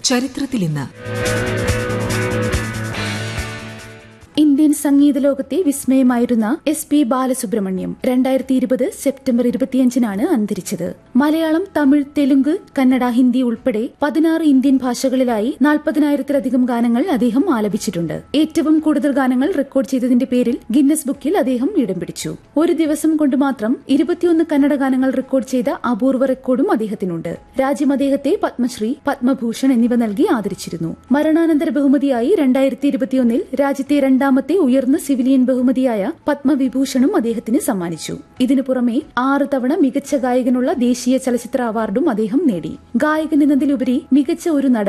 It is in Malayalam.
ചരിത്രത്തിൽ ഇന്ന് ഇന്ത്യൻ സംഗീത ലോകത്തെ വിസ്മയമായിരുന്ന എസ് പി ബാലസുബ്രഹ്മണ്യം രണ്ടായിരത്തി ഇരുപത് സെപ്റ്റംബർ ഇരുപത്തിയഞ്ചിനാണ് അന്തരിച്ചത് മലയാളം തമിഴ് തെലുങ്ക് കന്നഡ ഹിന്ദി ഉൾപ്പെടെ പതിനാറ് ഇന്ത്യൻ ഭാഷകളിലായി നാൽപ്പതിനായിരത്തിലധികം ഗാനങ്ങൾ അദ്ദേഹം ആലപിച്ചിട്ടുണ്ട് ഏറ്റവും കൂടുതൽ ഗാനങ്ങൾ റെക്കോർഡ് ചെയ്തതിന്റെ പേരിൽ ഗിന്നസ് ബുക്കിൽ അദ്ദേഹം ഇടം പിടിച്ചു ഒരു ദിവസം കൊണ്ട് മാത്രം ഇരുപത്തിയൊന്ന് കന്നഡ ഗാനങ്ങൾ റെക്കോർഡ് ചെയ്ത അപൂർവ റെക്കോർഡും അദ്ദേഹത്തിനുണ്ട് രാജ്യം അദ്ദേഹത്തെ പത്മശ്രീ പത്മഭൂഷൺ എന്നിവ നൽകി ആദരിച്ചിരുന്നു മരണാനന്തര ബഹുമതിയായി രണ്ടായിരത്തി ഇരുപത്തിയൊന്നിൽ രാജ്യത്തെ രണ്ടാമത്തെ ഉയർന്ന സിവിലിയൻ ബഹുമതിയായ പത്മവിഭൂഷണും അദ്ദേഹത്തിന് സമ്മാനിച്ചു ഇതിനു പുറമെ ആറ് തവണ മികച്ച ഗായകനുള്ള ദേശീയ ചലച്ചിത്ര അവാർഡും അദ്ദേഹം നേടി ഗായകൻ എന്നതിലുപരി മികച്ച ഒരു നടൻ